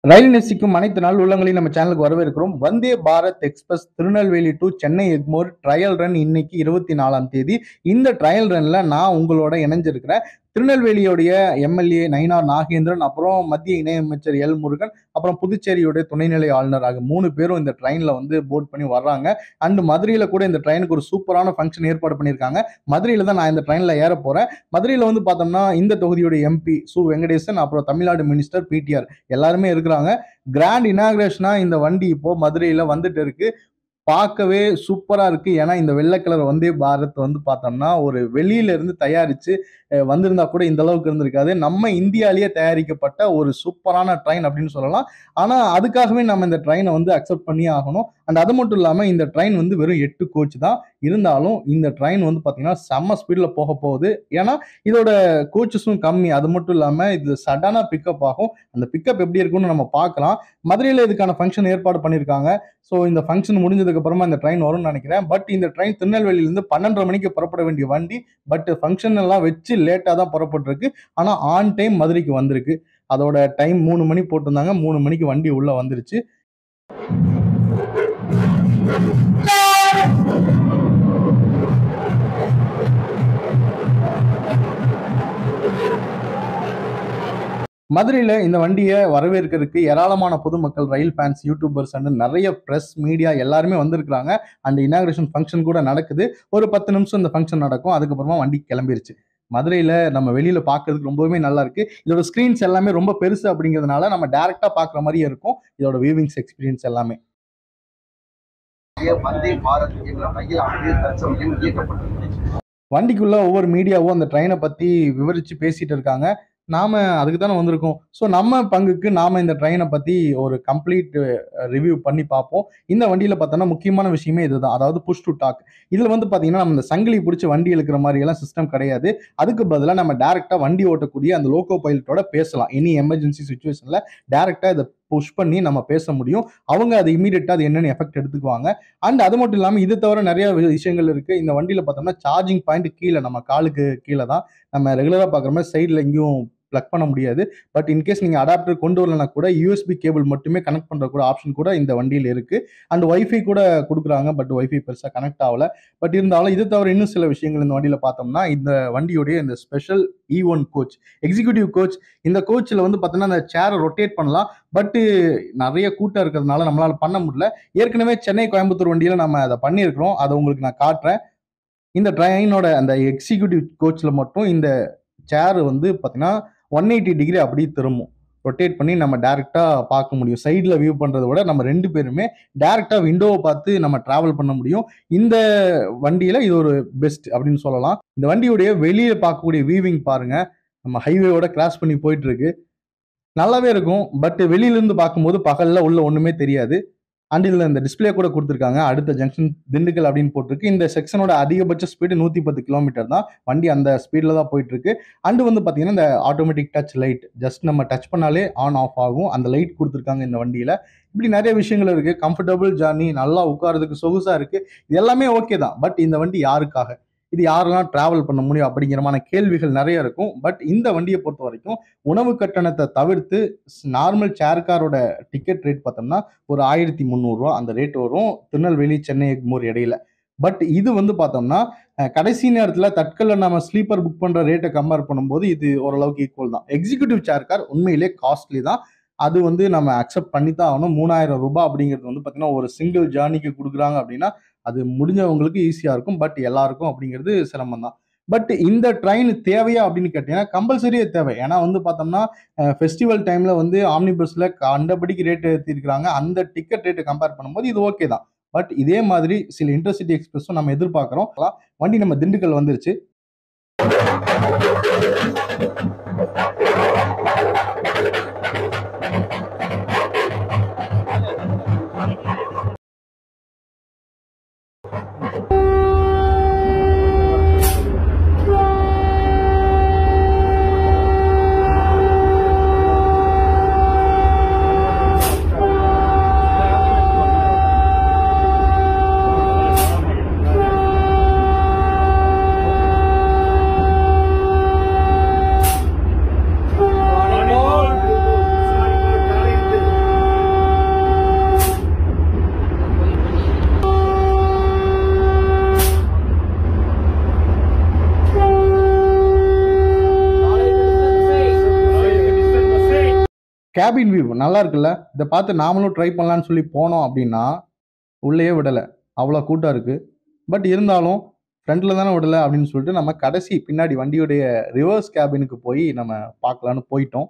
ரயில் நேசிக்கும் அனைத்து நாள் உள்ளங்களையும் நம்ம சேனலுக்கு வரவேற்கிறோம் Vande Bharat express Tirunelveli to Chennai Egmore trial run இன்னைக்கு இருபத்தி நாலாம் தேதி இந்த ட்ரையல் ரன்ல நான் உங்களோட இணைஞ்சிருக்கிறேன் திருநெல்வேலியோடைய எம்எல்ஏ நயினார் நாகேந்திரன் அப்புறம் மத்திய இணையமைச்சர் எல் முருகன் அப்புறம் புதுச்சேரியோட துணைநிலை ஆளுநர் ஆகிய மூணு பேரும் இந்த ட்ரெயினில் வந்து போட் பண்ணி வர்றாங்க அண்ட் மதுரையில் கூட இந்த ட்ரெயினுக்கு ஒரு சூப்பரான ஃபங்க்ஷன் ஏற்பாடு பண்ணியிருக்காங்க மதுரையில் தான் நான் இந்த ட்ரெயினில் ஏற போகிறேன் மதுரையில் வந்து பார்த்தோம்னா இந்த தொகுதியோட எம்பி சு வெங்கடேசன் அப்புறம் தமிழ்நாடு மினிஸ்டர் பிடிஆர் எல்லாருமே இருக்கிறாங்க கிராண்ட் இனாகிரேஷனா இந்த வண்டி இப்போ மதுரையில் வந்துட்டு இருக்கு பார்க்கவே சூப்பரா இருக்கு ஏன்னா இந்த வெள்ளை கலர் வந்தே பாரத் வந்து பார்த்தோம்னா ஒரு வெளியில இருந்து தயாரிச்சு அஹ், வந்திருந்தா கூட இந்த அளவுக்கு இருந்திருக்காது நம்ம இந்தியாலேயே தயாரிக்கப்பட்ட ஒரு சூப்பரான ட்ரெயின் அப்படின்னு சொல்லலாம் ஆனா அதுக்காகவே நம்ம இந்த ட்ரெயினை வந்து அக்செப்ட் பண்ணியே ஆகணும் அண்ட் அது மட்டும் இல்லாம இந்த ட்ரெயின் வந்து வெறும் எட்டு கோச் தான் இருந்தாலும் இந்த ட்ரெயின் வந்து பார்த்தீங்கன்னா செம்ம ஸ்பீடில் போக போகுது ஏன்னா இதோட கோச்சஸும் கம்மி அது மட்டும் இல்லாமல் இது சடனாக பிக்கப் ஆகும் அந்த பிக்கப் எப்படி இருக்கும்னு நம்ம பார்க்கலாம் மதுரையில் இதுக்கான ஃபங்க்ஷன் ஏற்பாடு பண்ணியிருக்காங்க ஸோ இந்த ஃபங்க்ஷன் முடிஞ்சதுக்கு அப்புறமா இந்த ட்ரெயின் வரும்னு நினைக்கிறேன் பட் இந்த ட்ரெயின் திருநெல்வேலியிலேருந்து பன்னெண்டரை மணிக்கு புறப்பட வேண்டிய வண்டி பட் ஃபங்க்ஷன் எல்லாம் வச்சு லேட்டாக தான் புறப்பட்டிருக்கு ஆனால் ஆன் டைம் மதுரைக்கு வந்திருக்கு அதோட டைம் மூணு மணி போட்டிருந்தாங்க மூணு மணிக்கு வண்டி உள்ள வந்துருச்சு மதுரையில் இந்த வண்டியை வரவேற்கிறதுக்கு ஏராளமான பொதுமக்கள் ரயில் ஃபேன்ஸ் யூடியூபர்ஸ் அண்ட் நிறைய ப்ரெஸ் மீடியா எல்லாருமே வந்திருக்கிறாங்க அண்ட் இனாகிரேஷன் ஃபங்க்ஷன் கூட நடக்குது ஒரு பத்து நிமிஷம் இந்த ஃபங்க்ஷன் நடக்கும் அதுக்கப்புறமா வண்டி கிளம்பிருச்சு மதுரையில் நம்ம வெளியில் பார்க்கறதுக்கு ரொம்பவே நல்லா இருக்கு இதோட ஸ்க்ரீன்ஸ் எல்லாமே ரொம்ப பெருசு அப்படிங்கிறதுனால நம்ம டேரெக்டாக பார்க்குற மாதிரியே இருக்கும் இதோட வியூவிங்ஸ் எக்ஸ்பீரியன்ஸ் எல்லாமே வந்தே பாரத் என்ற ரயில் ஆனது தற்சமயம் இயக்கப்பட்டது வண்டிக்குள்ள ஒவ்வொரு மீடியாவும் அந்த ட்ரெயினை பற்றி விவரித்து பேசிட்டு இருக்காங்க நாம அதுக்கு தானே வந்திருக்கோம் ஸோ நம்ம பங்குக்கு நாம இந்த ட்ரெயினை பற்றி ஒரு கம்ப்ளீட் ரிவ்யூ பண்ணி பார்ப்போம் இந்த வண்டியில் பார்த்தோன்னா முக்கியமான விஷயமே இதுதான் அதாவது புஷ் டு டாக் இதில் வந்து பார்த்தீங்கன்னா நம்ம இந்த சங்கிலி பிடிச்சி வண்டி இழுக்கிற மாதிரி எல்லாம் சிஸ்டம் கிடையாது அதுக்கு பதிலாக நம்ம டேரெக்டாக வண்டி ஓட்டக்கூடிய அந்த லோக்கோ பைலட்டோட பேசலாம் எனி எமர்ஜென்சி சுச்சுவேஷனில் டேரெக்டாக இதை புஷ் பண்ணி நம்ம பேச முடியும் அவங்க அது இமீடியட்டாக அது என்னென்ன எஃபெக்ட் எடுத்துக்குவாங்க அண்ட் அது மட்டும் இல்லாமல் இது தவிர நிறைய வி- விஷயங்கள் இருக்குது இந்த வண்டியில் பார்த்தோம்னா சார்ஜிங் பாயிண்ட் கீழே நம்ம காலுக்கு கீழே தான் நம்ம ரெகுலராக பார்க்குற மாதிரி சைடில் எங்கேயும் ப்ளக் பண்ண முடியாது பட் இன்கேஸ் நீங்கள் அடாப்டர் கொண்டு வரலனா கூட யூஎஸ்பி கேபிள் மட்டுமே கனெக்ட் பண்ணுற கூட ஆப்ஷன் கூட இந்த வண்டியில் இருக்குது அண்ட் வைஃபை கூட கொடுக்குறாங்க பட் வைஃபை பெருசாக கனெக்ட் ஆகல பட் இருந்தாலும் இது தவிர இன்னும் சில விஷயங்கள் இந்த வண்டியில் பார்த்தோம்னா இந்த வண்டியோடைய இந்த special E one coach executive coach இந்த கோச்சில் வந்து பார்த்தோன்னா அந்த சேரை ரொட்டேட் பண்ணலாம் பட்டு நிறைய கூட்டம் இருக்கிறதுனால நம்மளால பண்ண முடியல ஏற்கனவே சென்னை கோயம்புத்தூர் வண்டியில் நம்ம அதை பண்ணியிருக்கிறோம் அதை உங்களுக்கு நான் காட்டுறேன் இந்த ட்ரெயினோட அந்த எக்ஸிக்யூட்டிவ் கோச்சில் மட்டும் இந்த சேர் வந்து பார்த்தீங்கன்னா ஒன் எயிட்டி டிகிரி அப்படியே திரும்பும் ரொட்டேட் பண்ணி நம்ம டேரெக்டாக பார்க்க முடியும் சைடில் வியூ பண்ணுறத விட நம்ம ரெண்டு பேருமே டேரெக்டாக விண்டோவை பார்த்து நம்ம ட்ராவல் பண்ண முடியும் இந்த வண்டியில் இது ஒரு பெஸ்ட் அப்படின்னு சொல்லலாம் இந்த வண்டியுடைய வெளியே பார்க்கக்கூடிய வியூவிங் பாருங்க நம்ம ஹைவேவோட கிராஸ் பண்ணி போயிட்டு இருக்கு நல்லாவே இருக்கும் பட் வெளியிலேருந்து பார்க்கும்போது பகலில் உள்ள ஒன்றுமே தெரியாது அண்ட் இதில் இந்த டிஸ்பிளே கூட கொடுத்துருக்காங்க அடுத்த ஜங்ஷன் திண்டுக்கல் அப்படின்னு போட்டிருக்கு இந்த செக்ஷனோட அதிகபட்ச ஸ்பீடு நூற்றி பத்து கிலோமீட்டர் தான் வண்டி அந்த ஸ்பீடில் தான் போயிட்டு இருக்கு அண்டு வந்து பார்த்தீங்கன்னா இந்த ஆட்டோமேட்டிக் டச் லைட் ஜஸ்ட் நம்ம டச் பண்ணாலே ஆன் ஆஃப் ஆகும் அந்த லைட் கொடுத்துருக்காங்க இந்த வண்டியில் இப்படி நிறைய விஷயங்கள் இருக்கு கம்ஃபர்டபுள் ஜர்னி நல்லா உட்காரதுக்கு சொகுசாக இருக்கு இது எல்லாமே ஓகே தான் பட் இந்த வண்டி யாருக்காக இது யாரெல்லாம் டிராவல் பண்ண முடியும் அப்படிங்கிறமான கேள்விகள் நிறைய இருக்கும் பட் இந்த வண்டியை பொறுத்த வரைக்கும் உணவு கட்டணத்தை தவிர்த்து நார்மல் சேர் காரோட டிக்கெட் ரேட் பார்த்தோம்னா ஒரு ஆயிரத்தி முந்நூறுரூவா அந்த ரேட் வரும் திருநெல்வேலி சென்னை எக்மோர் இடையில பட் இது வந்து பார்த்தோம்னா அஹ், கடைசி நேரத்தில் தட்கல்ல நம்ம ஸ்லீப்பர் புக் பண்ணுற ரேட்டை கம்பேர் பண்ணும்போது இது ஓரளவுக்கு ஈக்குவல் தான் எக்ஸிக்யூட்டிவ் சேர் கார் உண்மையிலே காஸ்ட்லி தான் அது வந்து நம்ம அக்செப்ட் பண்ணி தான் ஆகணும் மூணாயிரம் ரூபாய் அப்படிங்கிறது வந்து பார்த்தீங்கன்னா ஒரு சிங்கிள் ஜேர்னிக்கு கொடுக்குறாங்க அப்படின்னா அது முடிஞ்சவங்களுக்கு ஈஸியாக இருக்கும் பட் எல்லாருக்கும் அப்படிங்கிறது சிரமம் தான் பட் இந்த ட்ரெயின் தேவையா அப்படின்னு கேட்டீங்கன்னா கம்பல்சரியே தேவை ஏன்னா வந்து பார்த்தோம்னா ஃபெஸ்டிவல் டைமில் வந்து ஆம்னி பஸ்ஸில் கண்டபடிக்கு ரேட் ஏற்றிருக்கிறாங்க அந்த டிக்கெட் ரேட்டை கம்பேர் பண்ணும்போது இது ஓகே தான் பட் இதே மாதிரி சில இன்டர்சிட்டி எக்ஸ்பிரஸும் நம்ம எதிர்பார்க்குறோம் வண்டி நம்ம திண்டுக்கல் வந்துருச்சு One more. கேபின் வியூ நல்லா இருக்குல்ல இதை பார்த்து நாமளும் ட்ரை பண்ணலான்னு சொல்லி போனோம் அப்படின்னா உள்ளேயே விடலை அவ்வளோ கூட்டம் இருக்குது பட் இருந்தாலும் ஃப்ரண்ட்டில் தானே விடலை அப்படின்னு சொல்லிட்டு நம்ம கடைசி பின்னாடி வண்டியுடைய ரிவர்ஸ் கேபினுக்கு போய் நம்ம பார்க்கலான்னு போயிட்டோம்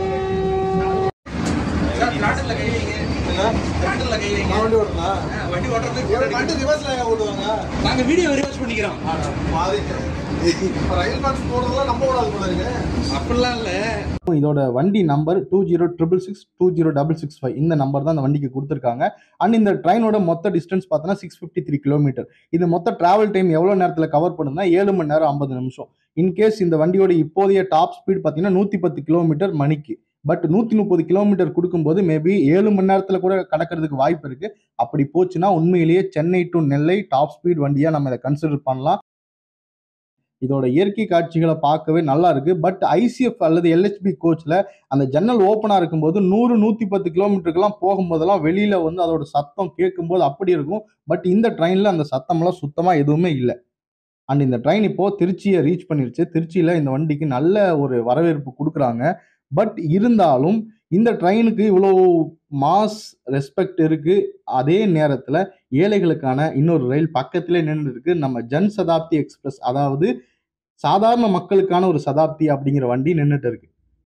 வண்டி ஓட்டுனா வண்டி ஓட்டுறதுக்கு வண்டி ரிவர்ஸ்ல ஓட்டுவாங்க நாங்க வீடியோ ரிவர்ஸ் பண்ணிக்கிறோம் ரயில் பாக்ஸ் போடுறதெல்லாம் நம்ம ஓடாது போல இருக்கு அப்படிலாம் இல்ல இதோட வண்டி number two zero triple six two zero double six five இந்த நம்பர் தான் அந்த வண்டிக்கு கொடுத்துருக்காங்க அண்ட் இந்த ட்ரெயினோட மொத்த டிஸ்டன்ஸ் பார்த்தோன்னா சிக்ஸ் ஃபிஃப்டி த்ரீ கிலோமீட்டர் இது மொத்த டிராவல் டைம் எவ்வளோ நேரத்தில் கவர் பண்ணுதுன்னா ஏழு மணி நேரம் ஐம்பது நிமிஷம் இன்கேஸ் இந்த வண்டியோட இப்போதைய டாப் ஸ்பீட் பார்த்தீங்கன்னா நூற்றி பத்து கிலோமீட்டர் மணிக்கு பட் நூற்றி முப்பது கிலோமீட்டர் கொடுக்கும்போது மேபி ஏழு மணி நேரத்தில் கூட கடக்கிறதுக்கு வாய்ப்பு இருக்கு அப்படி போச்சுன்னா உண்மையிலேயே Chennai to Nellai top speed வண்டியாக நம்ம இதை கன்சிடர் பண்ணலாம் இதோட இயற்கை காட்சிகளை பார்க்கவே நல்லா இருக்கு பட் ஐசிஎஃப் அல்லது எல்ஹெச்பி கோச்ல அந்த ஜன்னல் ஓப்பனா இருக்கும்போது நூறு நூத்தி பத்து கிலோமீட்டருக்குலாம் போகும்போதெல்லாம் வெளியில வந்து அதோட சத்தம் கேட்கும்போது அப்படி இருக்கும் பட் இந்த ட்ரெயின்ல அந்த சத்தம்லாம் சுத்தமா எதுவுமே இல்லை அண்ட் இந்த ட்ரெயின் இப்போ திருச்சியை ரீச் பண்ணிருச்சு திருச்சியில இந்த வண்டிக்கு நல்ல ஒரு வரவேற்பு கொடுக்குறாங்க பட் இருந்தாலும் இந்த ட்ரெயினுக்கு இவ்வளோ மாஸ் ரெஸ்பெக்ட் இருக்கு அதே நேரத்தில் ஏழைகளுக்கான இன்னொரு ரயில் பக்கத்திலே நின்று இருக்கு நம்ம ஜன் சதாப்தி எக்ஸ்பிரஸ் அதாவது சாதாரண மக்களுக்கான ஒரு சதாப்தி அப்படிங்கிற வண்டி நின்றுட்டு இருக்கு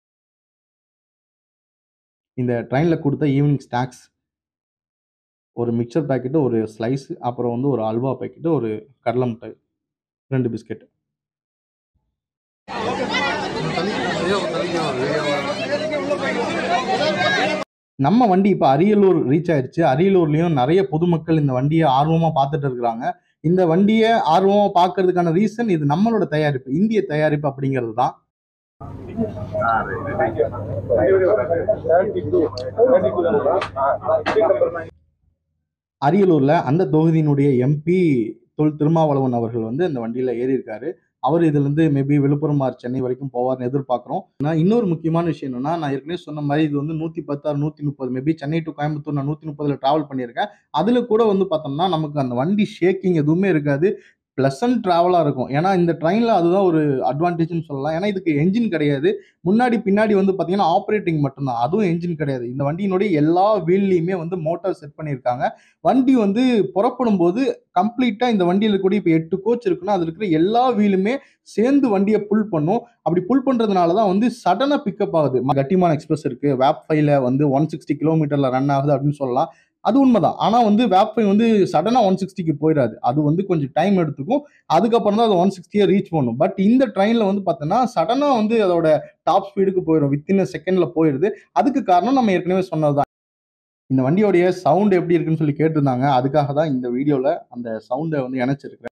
இந்த ட்ரெயினில் கொடுத்த ஈவினிங் ஸ்நாக்ஸ் ஒரு மிக்சர் பாக்கெட்டு ஒரு ஸ்லைஸ் அப்புறம் வந்து ஒரு அல்வா பாக்கெட்டு ஒரு கடலை மிட்டாய் ரெண்டு பிஸ்கெட் நம்ம வண்டி இப்போ அரியலூர் ரீச் ஆயிருச்சு அரியலூர்லயும் நிறைய பொதுமக்கள் இந்த வண்டியை ஆர்வமா பார்த்துட்டு இருக்கிறாங்க இந்த வண்டியை ஆர்வமா பார்க்கறதுக்கான ரீசன் இது நம்மளோட தயாரிப்பு இந்திய தயாரிப்பு அப்படிங்கிறது தான் அரியலூர்ல அந்த தொகுதியினுடைய எம்பி தொல் திருமாவளவன் அவர்கள் வந்து இந்த வண்டியில ஏறி இருக்காரு அவர் இதுல இருந்து மேபி விழுப்புரம் ஆர் சென்னை வரைக்கும் போவார்னு எதிர்பார்க்குறோம் நான் இன்னொரு முக்கியமான விஷயம் என்னன்னா நான் ஏற்கனவே சொன்ன மாதிரி இது வந்து நூத்தி பத்தாறு நூத்தி முப்பது மேபி சென்னை டு கோயம்புத்தூர் நான் நூத்தி முப்பதுல டிராவல் பண்ணியிருக்கேன் அதுல கூட வந்து பார்த்தோம்னா நமக்கு அந்த வண்டி ஷேக்கிங் எதுவுமே இருக்காது பிளசன்ட் ட்ராவலாக இருக்கும் ஏன்னா இந்த ட்ரெயினில் அதுதான் ஒரு அட்வான்டேஜ்னு சொல்லலாம் ஏன்னா இதுக்கு என்ஜின் கிடையாது முன்னாடி பின்னாடி வந்து பார்த்தீங்கன்னா ஆப்ரேட்டிங் மட்டும்தான் அதுவும் என்ஜின் கிடையாது இந்த வண்டியினுடைய எல்லா வீல்லையுமே வந்து மோட்டார் செட் பண்ணியிருக்காங்க வண்டி வந்து புறப்படும் போது கம்ப்ளீட்டாக இந்த வண்டியில் கூட இப்போ எட்டு கோச் இருக்குன்னா அதில் இருக்கிற எல்லா வீலுமே சேர்ந்து வண்டியை புல் பண்ணும் அப்படி புல் பண்ணுறதுனால தான் வந்து சடனாக பிக்கப் ஆகுது ம- கட்டிமான் எக்ஸ்பிரஸ் இருக்குது வேப் ஃபைவ்ல வந்து ஒன் சிக்ஸ்டி கிலோமீட்டரில் ரன் ஆகுது அப்படின்னு சொல்லலாம் அது உண்மைதான் ஆனால் வந்து வேப் ஃபைவ் வந்து சடனாக ஒன் சிக்ஸ்டிக்கு போயிடாது அது வந்து கொஞ்சம் டைம் எடுத்துக்கும் அதுக்கப்புறம் தான் அது ஒன் சிக்ஸ்டியை ரீச் பண்ணும் பட் இந்த ட்ரெயினில் வந்து பார்த்தோன்னா சடனாக வந்து அதோட டாப் ஸ்பீடுக்கு போயிடும் வித்தின் செகண்டில் போயிடுது அதுக்கு காரணம் நம்ம ஏற்கனவே சொன்னது இந்த வண்டியோடைய சவுண்ட் எப்படி இருக்குன்னு சொல்லி கேட்டிருந்தாங்க அதுக்காக தான் இந்த வீடியோவில் அந்த சவுண்டை வந்து இணைச்சிருக்கிறேன்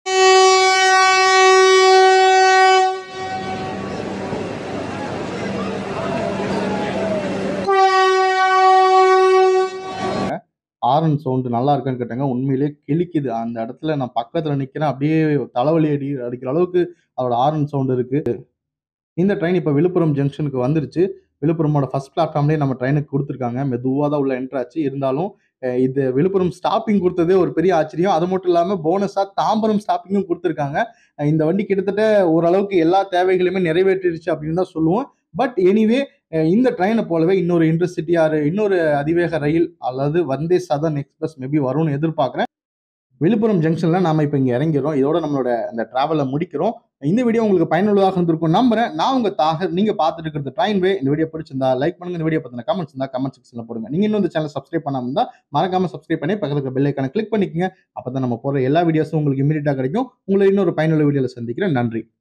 ஆரன் சவுண்டு நல்லா இருக்கான்னு கேட்டாங்க உண்மையிலேயே கிழிக்குது அந்த இடத்துல நான் பக்கத்தில் நிற்கிறேன் அப்படியே தலைவலி அடி அடிக்கிற அளவுக்கு அதோட ஆரன் சவுண்ட் இருக்கு இந்த ட்ரெயின் இப்போ விழுப்புரம் ஜங்ஷனுக்கு வந்துருச்சு விழுப்புரமோட ஃபர்ஸ்ட் பிளாட்ஃபார்ம்லேயே நம்ம ட்ரெயினுக்கு கொடுத்துருக்காங்க மெதுவாக தான் உள்ள என்ட்ரு ஆச்சு இருந்தாலும் அஹ், இது விழுப்புரம் ஸ்டாப்பிங் கொடுத்ததே ஒரு பெரிய ஆச்சரியம் அது மட்டும் இல்லாமல் போனஸாக தாம்பரம் ஸ்டாப்பிங்கும் கொடுத்துருக்காங்க அஹ், இந்த வண்டி கிட்டத்தட்ட ஓரளவுக்கு எல்லா தேவைகளையுமே நிறைவேற்றிடுச்சு அப்படின்னு தான் சொல்லுவோம் பட் எனிவே இந்த ட்ரெயினை போலவே இன்னொரு இன்டர்சிட்டி ஆர் இன்னொரு அதிவேக ரயில் அல்லது வந்தே சதன் எக்ஸ்பிரஸ் மேபி வரும்னு எதிர்பார்க்குறேன் விழுப்புரம் ஜங்ஷனில் நாம இப்போ இங்கே இறங்கிறோம் இதோட நம்மளோட அந்த ட்ராவலை முடிக்கிறோம் இந்த வீடியோ உங்களுக்கு பயனுள்ளதாக இருந்திருக்கும் நம்புறேன் நான் உங்க தாக நீங்க பார்த்துட்டு இருக்கிறது ட்ரெயின் வே இந்த வீடியோ பிடிச்சிருந்தா லைக் பண்ணுங்க இந்த வீடியோ பத்தின கமெண்ட்ஸ் இருந்தா கமெண்ட் செக்ஷன்ல போடுங்க நீங்க இன்னும் இந்த சேனல் சப்ஸ்கிரைப் பண்ணாம இருந்தா மறக்காம சப்ஸ்கிரைப் பண்ணி பக்கத்துல இருக்க பெல் ஐக்கான கிளிக் பண்ணிக்கங்க அப்பதான் நம்ம போற எல்லா வீடியோஸும் உங்களுக்கு இமீடியட்டா கிடைக்கும் உங்களை இன்னொரு பயனுள்ள வீடியோல சந்திக்கிறேன் நன்றி